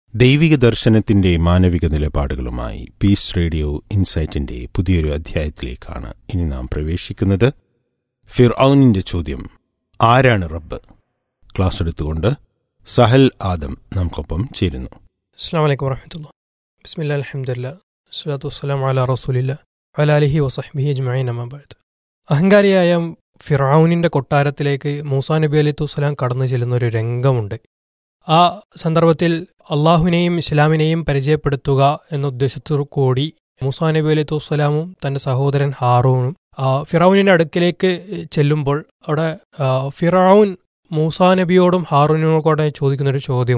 ദൈവിക ദർശനത്തിന്റെ മാനവിക നിലപാടുകളുമായി പീസ് റേഡിയോ ഇൻസൈറ്റിന്റെ പുതിയൊരു അധ്യായത്തിലേക്കാണ് ഇനി നാം പ്രവേശിക്കുന്നത് ഫിർ ഔനിന്റെ ചോദ്യം ആരാണ് റബ്ബ് ക്ലാസ് എടുത്തുകൊണ്ട് സഹൽ ആദം നമുക്കൊപ്പം ചേരുന്നു അസ്സാം വലൈക്കും വറഹമത്തുള്ള ബിസ്മില്ല അലഹമുല്ല സ്വലാത്തു വസ്സലാം അല റസൂലില്ല അല അലിഹി വസഹ്ബിഹി അജ്മഈൻ അമ്മാബാദ് അഹങ്കാരിയായ ഫിറൌനിന്റെ കൊട്ടാരത്തിലേക്ക് മൂസാ നബി അലി തുസ്സലാം കടന്നു ചെല്ലുന്ന ഒരു രംഗമുണ്ട് ആ സന്ദർഭത്തിൽ അള്ളാഹുവിനെയും ഇസ്ലാമിനെയും പരിചയപ്പെടുത്തുക എന്ന ഉദ്ദേശത്തോടു കൂടി മൂസാ നബി അലി തുസ്സലാമും തന്റെ സഹോദരൻ ഹാറൂനും ആ ഫിറൌനിന്റെ അടുക്കിലേക്ക് ചെല്ലുമ്പോൾ അവിടെ ആ, ഫിറൌൻ മൂസാ നബിയോടും ഹാറൂനോടും കൂടെ ചോദിക്കുന്നൊരു ചോദ്യം